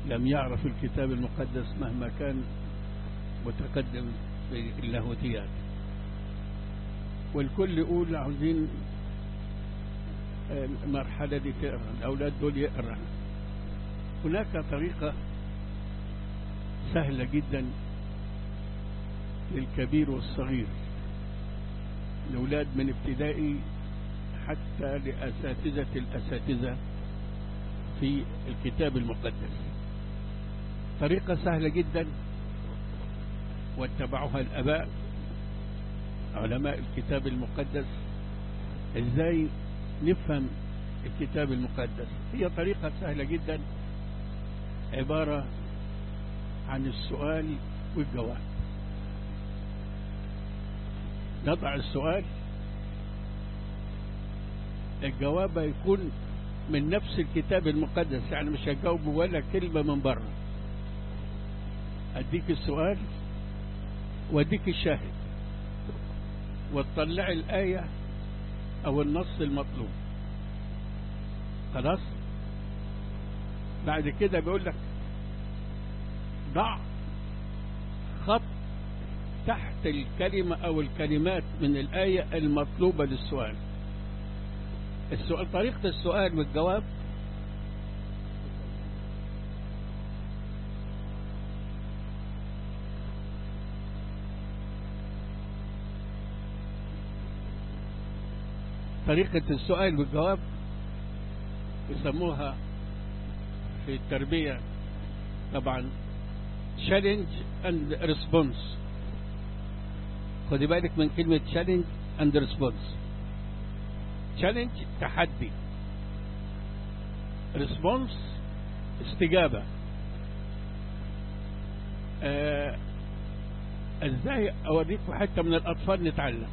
لم يعرف الكتاب المقدس مهما كان متقدم في اللاهوتيات والكل يقول عاوزين المرحلة دي تقرا الأولاد دول يقرا هناك طريقة سهلة جدا للكبير والصغير الأولاد من ابتدائي حتى لأساتذة الأساتذة في الكتاب المقدس طريقة سهلة جدا واتبعها الأباء علماء الكتاب المقدس ازاي نفهم الكتاب المقدس هي طريقة سهلة جدا عبارة عن السؤال والجواب نضع السؤال الجواب يكون من نفس الكتاب المقدس يعني مش هجاوب ولا كلمة من بره أديك السؤال وأديك الشاهد وتطلع الآية أو النص المطلوب خلاص بعد كده بيقول لك ضع خط تحت الكلمة أو الكلمات من الآية المطلوبة للسؤال السؤال طريقة السؤال والجواب طريقة السؤال والجواب يسموها في التربية طبعا challenge and response خدي بالك من كلمة challenge and response challenge تحدي response استجابة آه ازاي اوريكم حتة من الاطفال نتعلم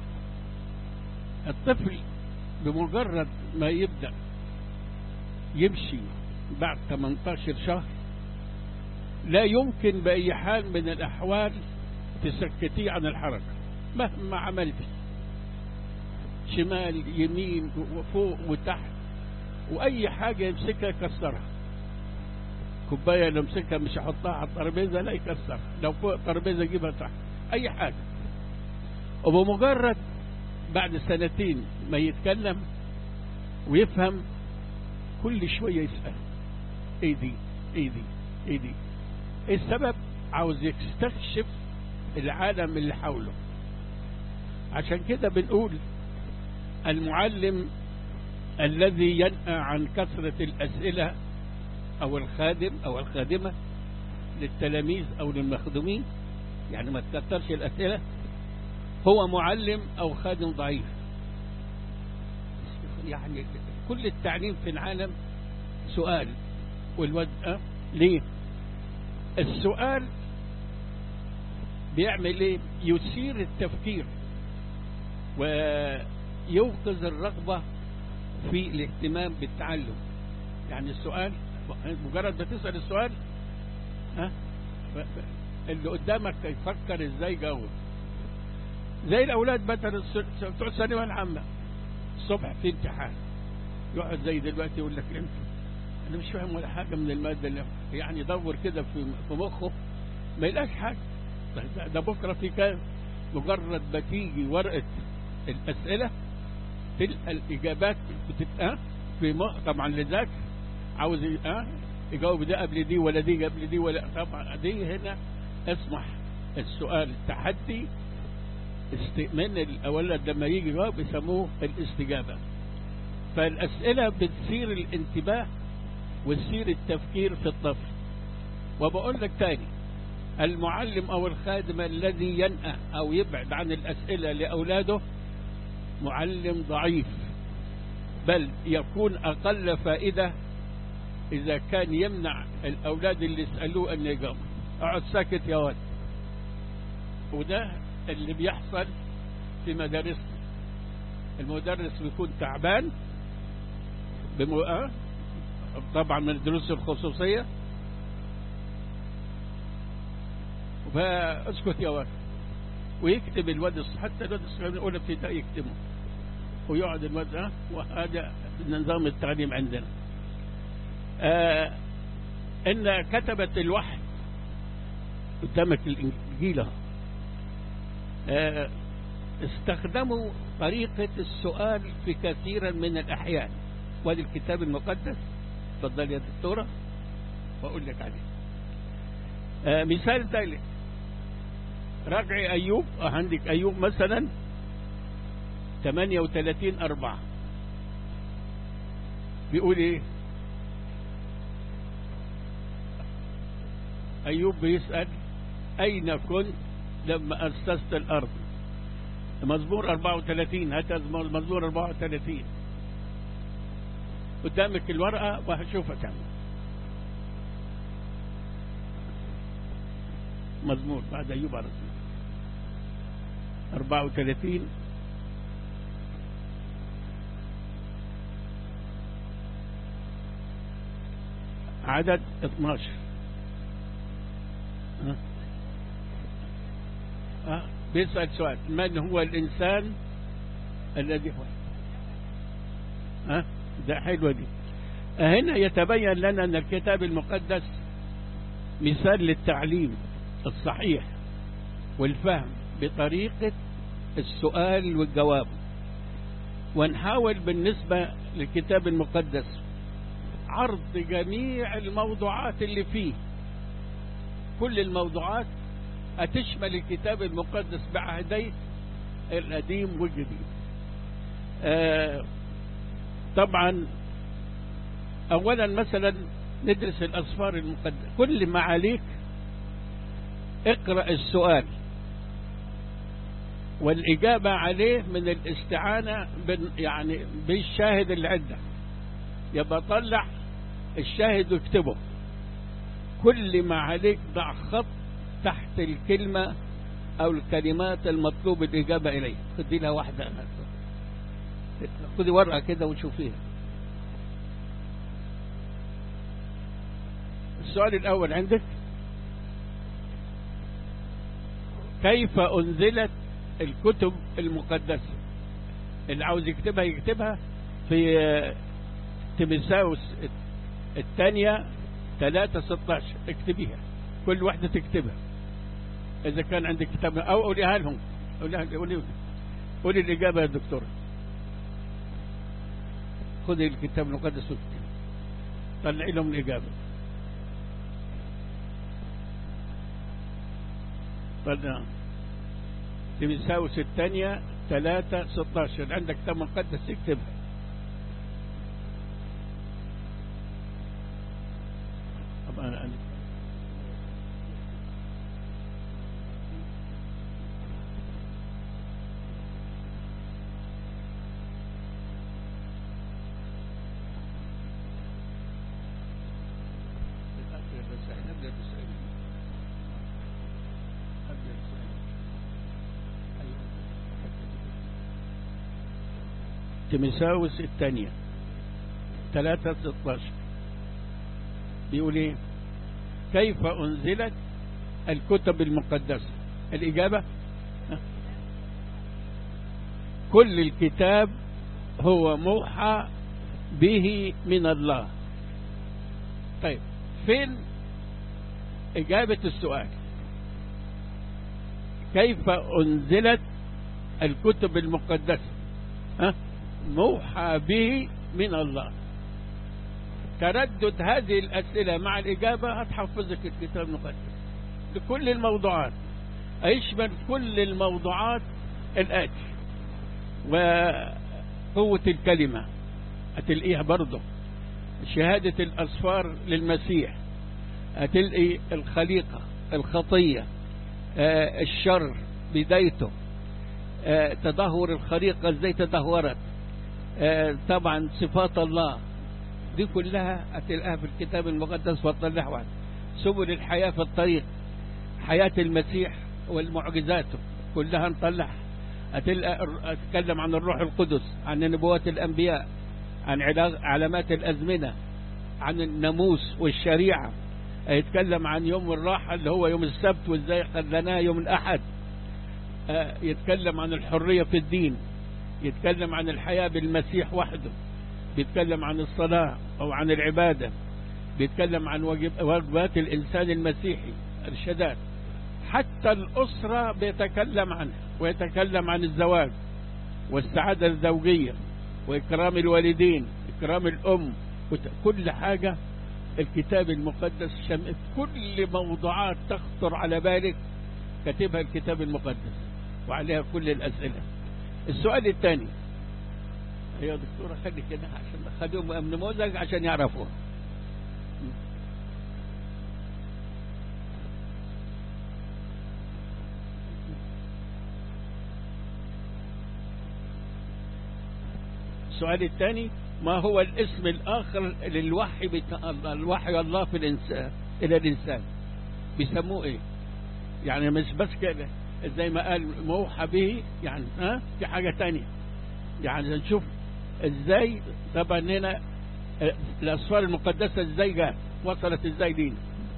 الطفل بمجرد ما يبدأ يمشي بعد 18 شهر لا يمكن بأي حال من الأحوال تسكتيه عن الحركة مهما عملت شمال يمين وفوق وتحت وأي حاجة يمسكها يكسرها كوباية لو مسكها مش يحطها على الترابيزة لا يكسرها لو فوق الترابيزة يجيبها تحت أي حاجة وبمجرد بعد سنتين ما يتكلم ويفهم كل شوية يسأل ايه دي ايه دي ايه دي ايه السبب عاوز يستكشف العالم اللي حوله عشان كده بنقول المعلم الذي ينأى عن كثرة الأسئلة أو الخادم أو الخادمة للتلاميذ أو للمخدومين يعني ما تكترش الأسئلة هو معلم أو خادم ضعيف يعني كل التعليم في العالم سؤال والواد أه؟ ليه السؤال بيعمل ايه يثير التفكير ويوقظ الرغبة في الاهتمام بالتعلم يعني السؤال مجرد ما تسأل السؤال ها اللي قدامك يفكر ازاي يجاوب زي الاولاد مثلا بتوع الثانويه العامه الصبح في امتحان يقعد زي دلوقتي يقول لك انت انا مش فاهم ولا حاجه من الماده اللي يعني يدور كده في في مخه ما يلاقيش حاجه ده بكره في كام مجرد ما تيجي ورقه الاسئله تلقى الاجابات بتبقى في مخ طبعا لذاك عاوز اه يجاوب ده قبل دي ولا دي قبل دي ولا طبعا دي هنا اسمح السؤال التحدي من الولد لما يجي يجاوب يسموه الاستجابة فالأسئلة بتثير الانتباه وتثير التفكير في الطفل وبقول لك تاني المعلم أو الخادم الذي ينأى أو يبعد عن الأسئلة لأولاده معلم ضعيف بل يكون أقل فائدة إذا كان يمنع الأولاد اللي يسألوه أن يجاوب اقعد ساكت يا ولد وده اللي بيحصل في مدارسنا المدرس بيكون تعبان بمو... طبعا من الدروس الخصوصية فاسكت يا ولد ويكتب الواد حتى الواد الصغير من اولى ابتدائي يكتبه ويقعد الواد ها وهذا نظام التعليم عندنا آه ان كتبة الوحي قدامك الانجيل اهو. آه، استخدموا طريقة السؤال في كثيرا من الأحيان وادي الكتاب المقدس تفضل يا دكتورة وأقول لك عليه آه، مثال ذلك راجعي أيوب آه، عندك أيوب مثلا 38 أربعة بيقول إيه أيوب بيسأل أين كنت لما أسست الأرض مزمور 34 هات مزمور 34 قدامك الورقة وهشوفها كمان مزمور بعد أيوب على طول 34 عدد 12 ها؟ ها؟ بيسأل سؤال من هو الإنسان الذي هو ها ده حلوة دي هنا يتبين لنا أن الكتاب المقدس مثال للتعليم الصحيح والفهم بطريقة السؤال والجواب ونحاول بالنسبة للكتاب المقدس عرض جميع الموضوعات اللي فيه كل الموضوعات هتشمل الكتاب المقدس بعهديه القديم والجديد آه طبعا اولا مثلا ندرس الاسفار المقدسه كل ما عليك اقرا السؤال والاجابه عليه من الاستعانه بال- يعني بالشاهد اللي عندك يبقى طلع الشاهد واكتبه كل ما عليك ضع خط تحت الكلمة أو الكلمات المطلوب الإجابة إليها خدي لها واحدة خدي ورقة كده وشوفيها السؤال الأول عندك كيف أنزلت الكتب المقدسة اللي عاوز يكتبها يكتبها في تيمساوس الثانية 3 16 اكتبيها كل واحدة تكتبها إذا كان عندك كتاب أو قوليها لهم قوليها قولي قولي الإجابة يا دكتورة خذي الكتاب المقدس واكتبي طلعي لهم الإجابة طلع تيمساوس الثانية 3 16 عندك كتاب مقدس اكتبها طبعا تيمساوس الثانية 3 16 بيقول ايه كيف انزلت الكتب المقدسة الاجابة ها؟ كل الكتاب هو موحى به من الله طيب فين اجابة السؤال كيف انزلت الكتب المقدسة ها؟ موحى به من الله تردد هذه الأسئلة مع الإجابة هتحفظك الكتاب المقدس لكل الموضوعات يشمل كل الموضوعات الآتي وقوة الكلمة هتلاقيها برضه شهادة الأسفار للمسيح هتلاقي الخليقة الخطية آه الشر بدايته آه تدهور الخليقة ازاي تدهورت آه طبعا صفات الله دي كلها هتلاقيها في الكتاب المقدس وتطلع واحد سبل الحياة في الطريق حياة المسيح والمعجزاته كلها نطلعها هتلقى اتكلم عن الروح القدس عن نبوات الانبياء عن علامات الازمنه عن الناموس والشريعه يتكلم عن يوم الراحه اللي هو يوم السبت وازاي خلناه يوم الاحد يتكلم عن الحريه في الدين يتكلم عن الحياه بالمسيح وحده بيتكلم عن الصلاه او عن العباده بيتكلم عن واجب واجبات الإنسان المسيحي إرشادات حتى الأسرة بيتكلم عنها ويتكلم عن الزواج والسعادة الزوجية وإكرام الوالدين إكرام الأم كل حاجة الكتاب المقدس شمل كل موضوعات تخطر على بالك كاتبها الكتاب المقدس وعليها كل الأسئلة السؤال الثاني يا دكتورة خلي كده عشان خليهم نموذج عشان يعرفوها السؤال الثاني ما هو الاسم الآخر للوحي بتاع الله الوحي الله في الإنسان إلى الإنسان بيسموه إيه يعني مش بس كده زي ما قال موحى به يعني ها في حاجة تانية يعني نشوف ازاي طبعا هنا الأسفار المقدسة ازاي جاء وصلت ازاي لينا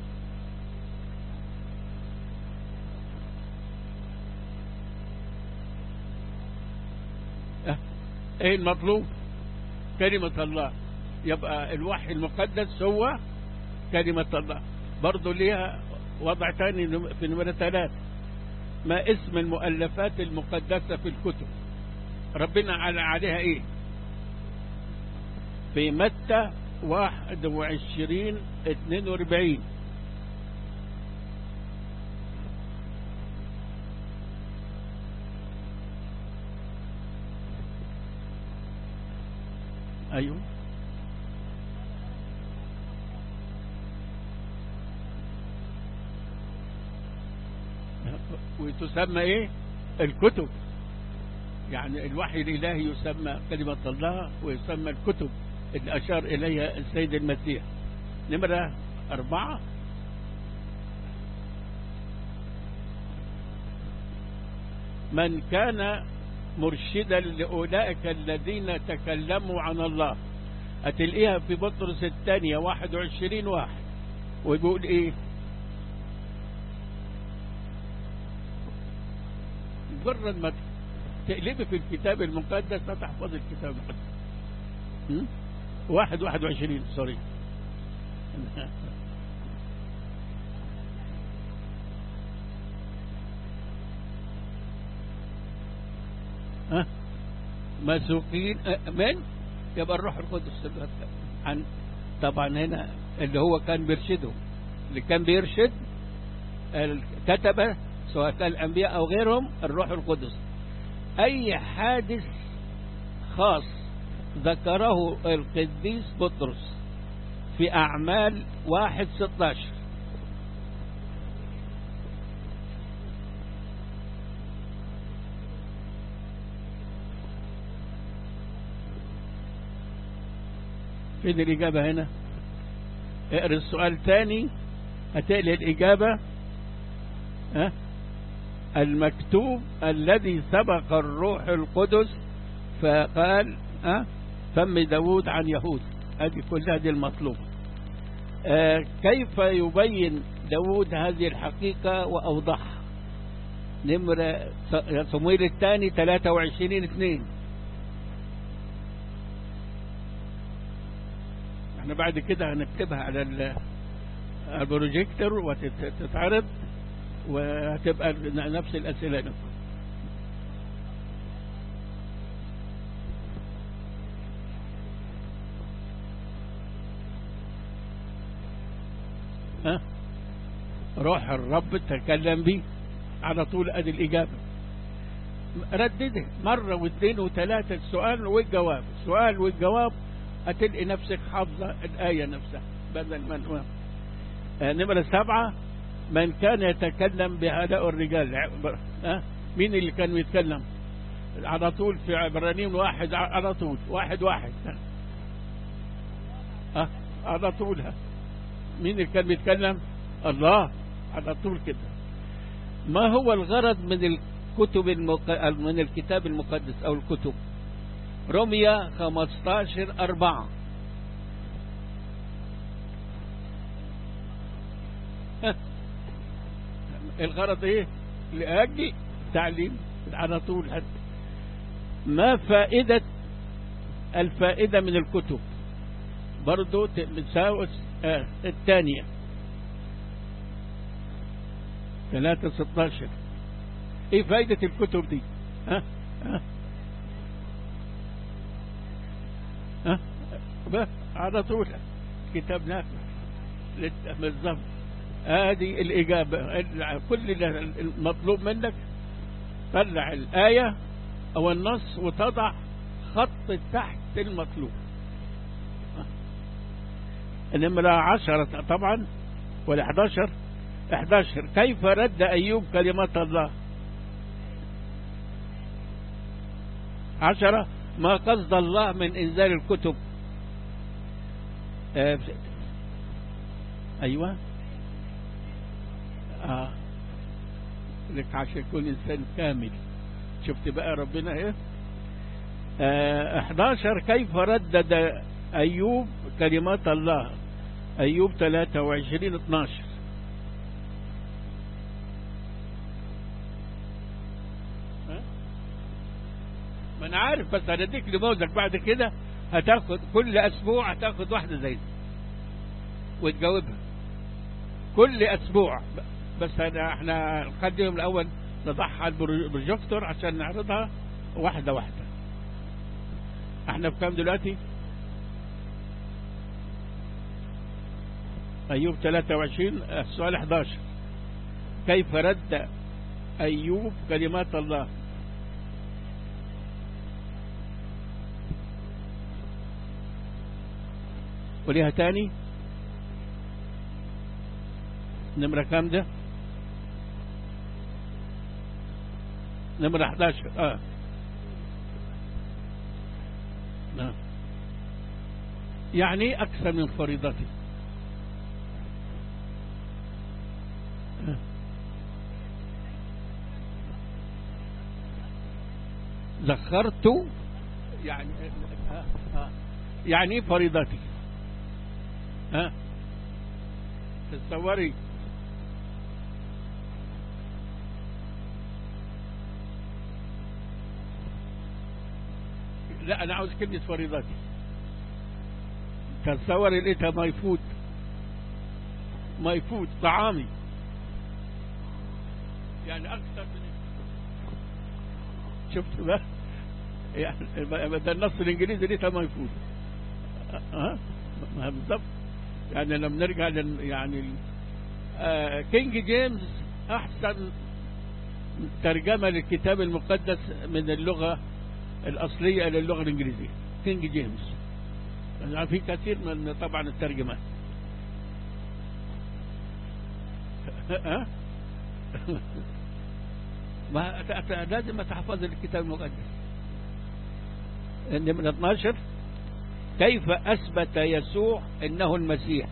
ايه المطلوب كلمة الله يبقى الوحي المقدس هو كلمة الله برضه ليها وضع تاني في نمرة ثلاثة ما اسم المؤلفات المقدسة في الكتب ربنا على عليها ايه في متى واحد وعشرين اتنين واربعين ايوه وتسمى ايه الكتب يعني الوحي الالهي يسمى كلمة الله ويسمى الكتب اللي اشار اليها السيد المسيح نمرة اربعة من كان مرشدا لأولئك الذين تكلموا عن الله هتلاقيها في بطرس الثانية واحد وعشرين واحد ويقول ايه مجرد ما تقلبي في الكتاب المقدس هتحفظ الكتاب المقدس واحد واحد وعشرين سوري ها مسوقين من يبقى الروح القدس عن طبعا هنا اللي هو كان بيرشده اللي كان بيرشد الكتبة سواء كان الأنبياء أو غيرهم الروح القدس أي حادث خاص ذكره القديس بطرس في أعمال واحد ستاشر فين الإجابة هنا اقرأ السؤال تاني هتقلي الإجابة ها المكتوب الذي سبق الروح القدس فقال ها فم داود عن يهود هذه كلها دي المطلوب آه كيف يبين داود هذه الحقيقة وأوضحها نمرة صمويل الثاني 23 2 احنا بعد كده هنكتبها على البروجيكتور وتتعرض وهتبقى نفس الأسئلة نفسها ها روح الرب تكلم بي على طول ادي الاجابه ردده مره واثنين وثلاثه السؤال والجواب السؤال والجواب هتلقي نفسك حافظه الايه نفسها بدل ما آه نمره سبعه من كان يتكلم بهؤلاء الرجال ها مين اللي كان يتكلم على طول في عبرانيين واحد على طول واحد واحد ها على طول ها مين اللي كان بيتكلم الله على طول كده ما هو الغرض من الكتب المق... من الكتاب المقدس او الكتب رمية 15 4 الغرض ايه لاجل تعليم على طول حد. ما فائدة الفائدة من الكتب برضو بتساوي آه الثانية ثلاثة ستاشر ايه فايدة الكتب دي ها ها ها بس على طول كتاب نافع بالضبط هذه الإجابة كل المطلوب منك طلع الآية أو النص وتضع خط تحت المطلوب النمرة عشرة طبعا والإحداشر إحداشر كيف رد أيوب كلمات الله عشرة ما قصد الله من إنزال الكتب آه أيوة آه لك عشان يكون إنسان كامل شفت بقى ربنا إيه آه 11 كيف ردد أيوب كلمات الله أيوب 23 12 ما أنا عارف بس هنديك نموذج بعد كده هتاخد كل أسبوع هتاخد واحدة زي دي وتجاوبها كل أسبوع بس أنا احنا نقدم الأول نضعها على البروجيكتور عشان نعرضها واحدة واحدة احنا بكام دلوقتي أيوب 23 السؤال 11 كيف رد أيوب كلمات الله وليها تاني نمرة كام ده نمرة 11 اه نعم يعني أكثر من فريضتي ذخرت يعني آه آه يعني فريضتي ها تصوري لا انا عاوز كلمة فريضتي تصوري لقيتها ما يفوت ما يفوت طعامي يعني اكثر من شفت بقى يعني ده النص الانجليزي لقيتها ما يفوت ها ما بالضبط يعني لما نرجع لل يعني آه كينج جيمس احسن ترجمة للكتاب المقدس من اللغة الأصلية إلى اللغة الإنجليزية كينج جيمس يعني في كثير من طبعا الترجمات ها ما لازم تحفظ الكتاب المقدس من 12 كيف أثبت يسوع أنه المسيح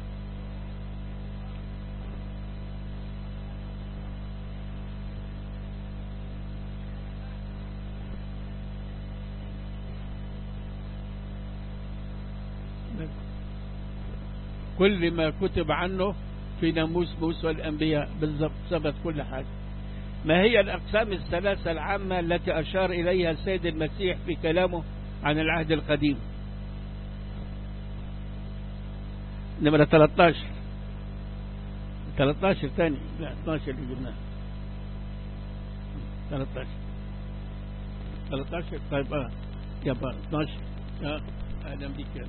كل ما كتب عنه في ناموس موسى والأنبياء بالضبط ثبت كل حاجة ما هي الأقسام الثلاثة العامة التي أشار إليها السيد المسيح في كلامه عن العهد القديم نمرة 13 13 ثاني لا 12 اللي جبناه 13 13 طيب اه يبقى 12 اه اهلا بك يا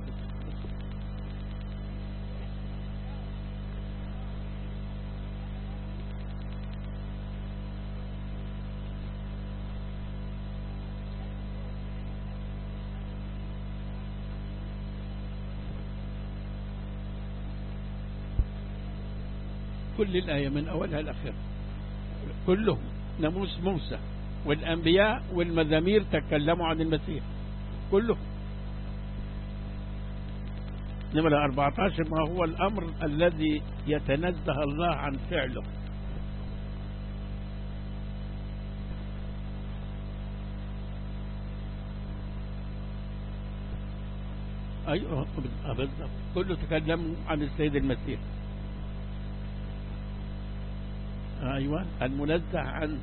كل الآية من أولها لآخرها كلهم ناموس موسى والأنبياء والمزامير تكلموا عن المسيح كلهم نمرة 14 ما هو الأمر الذي يتنزه الله عن فعله أيوه بالضبط كله تكلموا عن السيد المسيح أيوة المنزه عن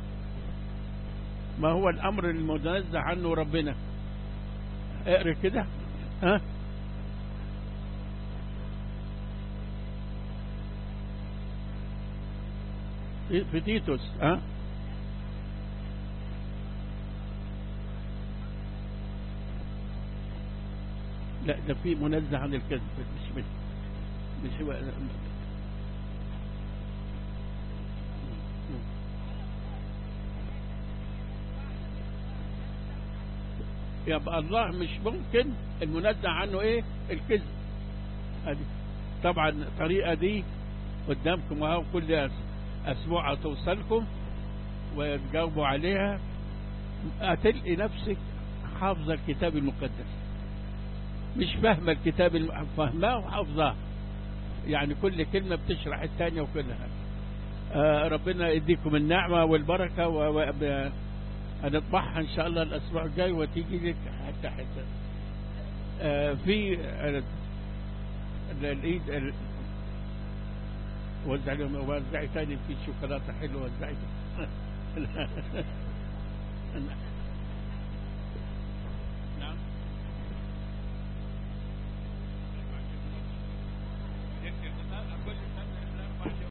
ما هو الأمر المنزه عنه ربنا اقرأ كده ها في في تيتوس ها لا ده في منزه عن الكذب مش مش مش هو يبقى الله مش ممكن المنزه عنه ايه الكذب هذه طبعا الطريقه دي قدامكم اهو كل أس- اسبوع هتوصلكم وتجاوبوا عليها هتلقي نفسك حافظه الكتاب المقدس مش فاهمه الكتاب الم- فاهماه وحافظاه يعني كل كلمه بتشرح الثانيه وكلها آه ربنا يديكم النعمه والبركه و... و... ب- هنطبعها ان شاء الله الاسبوع الجاي وتيجي لك حتى حتى آه في آه، ال- الايد ال- وزع لهم وزعي تاني في شوكولاته حلوه وزعي